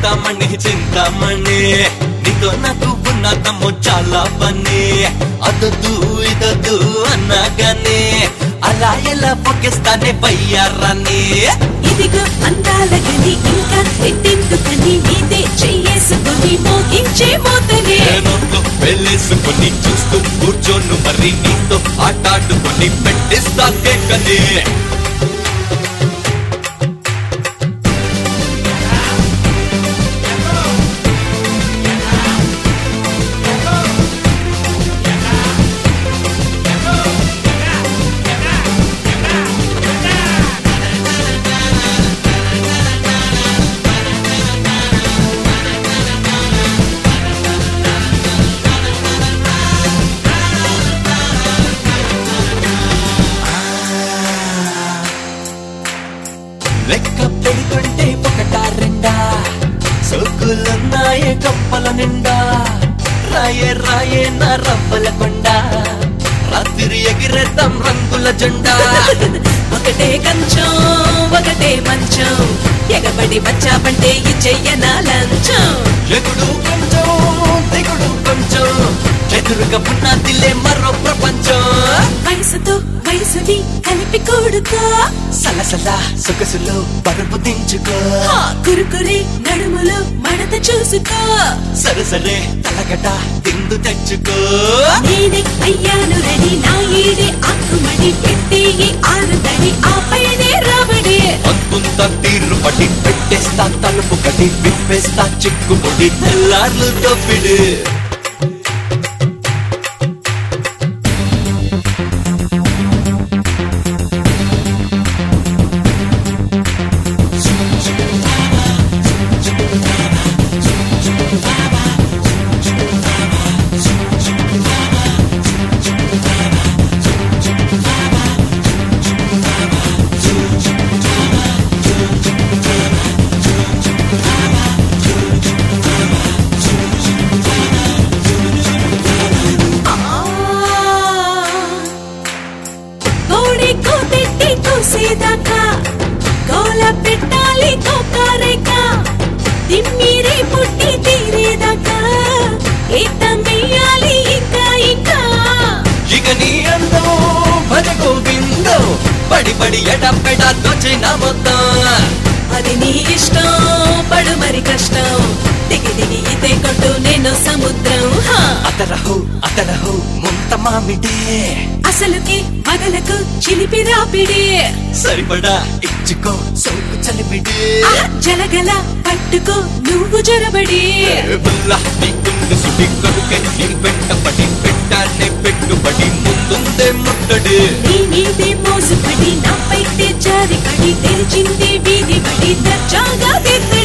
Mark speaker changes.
Speaker 1: చింతామణి చింతామణి నీతో నాకు ఉన్న తమ్ము చాలా పని అదొద్దు ఇదొద్దు అన్నాగానే అలా ఎలా పొక్కిస్తానే పయ్యారాన్ని
Speaker 2: ఇదిగో అందాల గని ఇంకా ఎట్టెందుకని నీదే చెయ్యేసుకొని మోగించే మోతనే
Speaker 1: నోట్లో వెళ్ళేసుకొని చూస్తూ కూర్చోను మరి నీతో ఆటాడుకొని పెట్టిస్తా కేకనే లెక్క పెడుతుంటే ఒకటా రెండా సోకులున్నాయే కప్పల నిండా రాయే రాయే నా రవ్వల కొండ రాత్రి ఎగిరేద్దాం రంగుల జెండా
Speaker 2: ఒకటే కంచం ఒకటే మంచం ఎగబడి వచ్చావంటే ఇచ్చెయ్యనా లంచం
Speaker 1: ఎగుడు కొంచెం దిగుడు కొంచెం ఎదురుగా ఉన్నదిలే మరో ప్రపంచం
Speaker 2: వయసుతో వయసుని కలిపి కూడుకో
Speaker 1: సలసల సొగసులో పరుపు దించుకో
Speaker 2: హా, కురుకురి నడుములో మడత చూసుకో
Speaker 1: సరసరే తలగట తిందు తెచ్చుకో
Speaker 2: నేనే అయ్యాను రెడీ నా ఈడే ఆకుమడి పెట్టే ఈ ఆరుదడి ఆ పైనే రాబడి
Speaker 1: అంతుంత తీరు పడి పెట్టేస్తా తలుపు కడి విప్పేస్తా చిక్కుముడి తెల్లార్లు తప్పిడు
Speaker 2: కోడి కోతెట్టి కోసేదాకా కోల పెట్టాలి కోకారేక తిమ్మిరి పుట్టి తీరేదాకా ఈతం వెయ్యాలి ఇంకా ఇంకా
Speaker 1: ఇక నీ అందం భజ గోవిందో పడి పడి ఎడపెడ దోచిన మొత్తం
Speaker 2: అది నీ ఇష్టం పడు మరి కష్టం దిగి దిగి ఇదే కొట్టు నేను సముద్రం హా.
Speaker 1: అతరహు అతరహు ముంత మామిడే
Speaker 2: అసలుకి మగలకు చిలిపి రాపిడి
Speaker 1: సరిపడా ఇచ్చుకో సోకు చలిమిడే
Speaker 2: ఆహ్, జలగల పట్టుకో నువ్వు జొరబడి
Speaker 1: బుల్లా నీకుంది సుడి కొడుకే నీ వెంటపడి పెట్టానే పెట్టుబడి ముందుందే ముట్టడి
Speaker 2: నీ మీదే మోసుపడి నా పైతే జారి పడి తెరిచింది వీధి పడి దర్జాగా దిద్దే